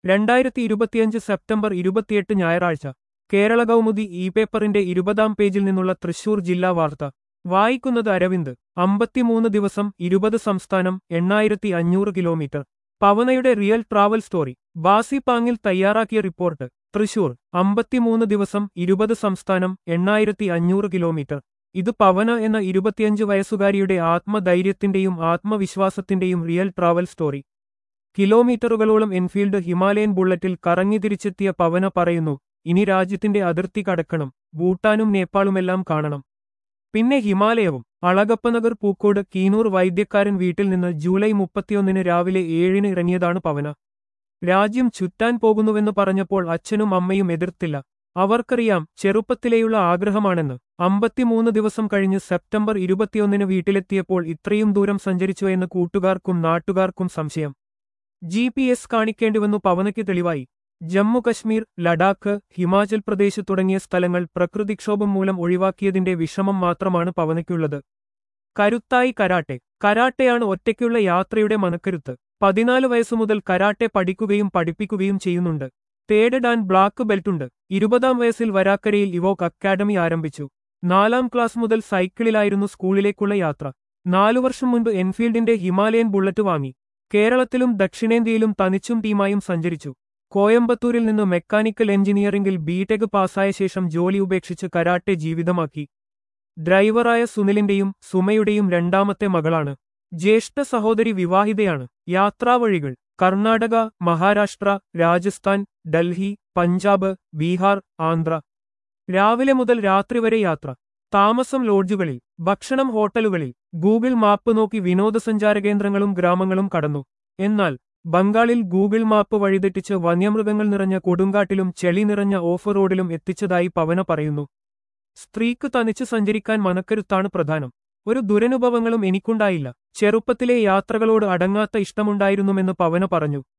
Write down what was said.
രണ്ടായിരത്തി ഇരുപത്തിയഞ്ച് സെപ്റ്റംബർ ഇരുപത്തിയെട്ട് ഞായറാഴ്ച കേരള കൗമുദി ഇ പേപ്പറിന്റെ ഇരുപതാം പേജിൽ നിന്നുള്ള തൃശൂർ ജില്ലാ വാർത്ത വായിക്കുന്നത് അരവിന്ദ് അമ്പത്തിമൂന്ന് ദിവസം ഇരുപത് സംസ്ഥാനം എണ്ണായിരത്തി അഞ്ഞൂറ് കിലോമീറ്റർ പവനയുടെ റിയൽ ട്രാവൽ സ്റ്റോറി ബാസി പാങ്ങിൽ തയ്യാറാക്കിയ റിപ്പോർട്ട് തൃശൂർ അമ്പത്തിമൂന്ന് ദിവസം ഇരുപത് സംസ്ഥാനം എണ്ണായിരത്തി അഞ്ഞൂറ് കിലോമീറ്റർ ഇത് പവന എന്ന ഇരുപത്തിയഞ്ച് വയസ്സുകാരിയുടെ ആത്മധൈര്യത്തിന്റെയും ആത്മവിശ്വാസത്തിന്റെയും റിയൽ ട്രാവൽ സ്റ്റോറി കിലോമീറ്ററുകളോളം എൻഫീൽഡ് ഹിമാലയൻ ബുള്ളറ്റിൽ കറങ്ങിത്തിരിച്ചെത്തിയ പവന പറയുന്നു ഇനി രാജ്യത്തിന്റെ അതിർത്തി കടക്കണം ഭൂട്ടാനും നേപ്പാളുമെല്ലാം കാണണം പിന്നെ ഹിമാലയവും അളഗപ്പനഗർ പൂക്കോട് കീനൂർ വൈദ്യക്കാരൻ വീട്ടിൽ നിന്ന് ജൂലൈ മുപ്പത്തിയൊന്നിന് രാവിലെ ഏഴിന് ഇറങ്ങിയതാണ് പവന രാജ്യം ചുറ്റാൻ പോകുന്നുവെന്ന് പറഞ്ഞപ്പോൾ അച്ഛനും അമ്മയും എതിർത്തില്ല അവർക്കറിയാം ചെറുപ്പത്തിലെയുള്ള ആഗ്രഹമാണെന്ന് അമ്പത്തിമൂന്ന് ദിവസം കഴിഞ്ഞ് സെപ്റ്റംബർ ഇരുപത്തിയൊന്നിന് വീട്ടിലെത്തിയപ്പോൾ ഇത്രയും ദൂരം സഞ്ചരിച്ചു എന്ന് കൂട്ടുകാർക്കും നാട്ടുകാർക്കും സംശയം ജി പി എസ് കാണിക്കേണ്ടിവന്നു പവനയ്ക്ക് തെളിവായി ജമ്മു കശ്മീർ ലഡാക്ക് ഹിമാചൽ പ്രദേശ് തുടങ്ങിയ സ്ഥലങ്ങൾ പ്രകൃതിക്ഷോഭം മൂലം ഒഴിവാക്കിയതിന്റെ വിഷമം മാത്രമാണ് പവനയ്ക്കുള്ളത് കരുത്തായി കരാട്ടെ കരാട്ടെയാണ് ഒറ്റയ്ക്കുള്ള യാത്രയുടെ മനക്കരുത്ത് പതിനാല് വയസ്സു മുതൽ കരാട്ടെ പഠിക്കുകയും പഠിപ്പിക്കുകയും ചെയ്യുന്നുണ്ട് തേർഡ് ഡാൻ ബ്ലാക്ക് ബെൽറ്റുണ്ട് ഇരുപതാം വയസ്സിൽ വരാക്കരയിൽ ഇവോക്ക് അക്കാദമി ആരംഭിച്ചു നാലാം ക്ലാസ് മുതൽ സൈക്കിളിലായിരുന്നു സ്കൂളിലേക്കുള്ള യാത്ര നാലു വർഷം മുൻപ് എൻഫീൽഡിന്റെ ഹിമാലയൻ ബുള്ളറ്റ് വാങ്ങി കേരളത്തിലും ദക്ഷിണേന്ത്യയിലും തനിച്ചും ടീമായും സഞ്ചരിച്ചു കോയമ്പത്തൂരിൽ നിന്ന് മെക്കാനിക്കൽ എഞ്ചിനീയറിംഗിൽ ബിടെക് പാസ്സായ ശേഷം ജോലി ഉപേക്ഷിച്ച് കരാട്ടെ ജീവിതമാക്കി ഡ്രൈവറായ സുനിലിന്റെയും സുമയുടെയും രണ്ടാമത്തെ മകളാണ് ജ്യേഷ്ഠ സഹോദരി വിവാഹിതയാണ് യാത്രാവഴികൾ കർണാടക മഹാരാഷ്ട്ര രാജസ്ഥാൻ ഡൽഹി പഞ്ചാബ് ബീഹാർ ആന്ധ്ര രാവിലെ മുതൽ രാത്രി വരെ യാത്ര താമസം ലോഡ്ജുകളിൽ ഭക്ഷണം ഹോട്ടലുകളിൽ ഗൂഗിൾ മാപ്പ് നോക്കി വിനോദസഞ്ചാര കേന്ദ്രങ്ങളും ഗ്രാമങ്ങളും കടന്നു എന്നാൽ ബംഗാളിൽ ഗൂഗിൾ മാപ്പ് വഴിതെറ്റിച്ച് വന്യമൃഗങ്ങൾ നിറഞ്ഞ കൊടുങ്കാട്ടിലും ചെളി നിറഞ്ഞ ഓഫ് റോഡിലും എത്തിച്ചതായി പവന പറയുന്നു സ്ത്രീക്ക് തനിച്ച് സഞ്ചരിക്കാൻ മനക്കരുത്താണ് പ്രധാനം ഒരു ദുരനുഭവങ്ങളും എനിക്കുണ്ടായില്ല ചെറുപ്പത്തിലെ യാത്രകളോട് അടങ്ങാത്ത ഇഷ്ടമുണ്ടായിരുന്നുവെന്ന് പവന പറഞ്ഞു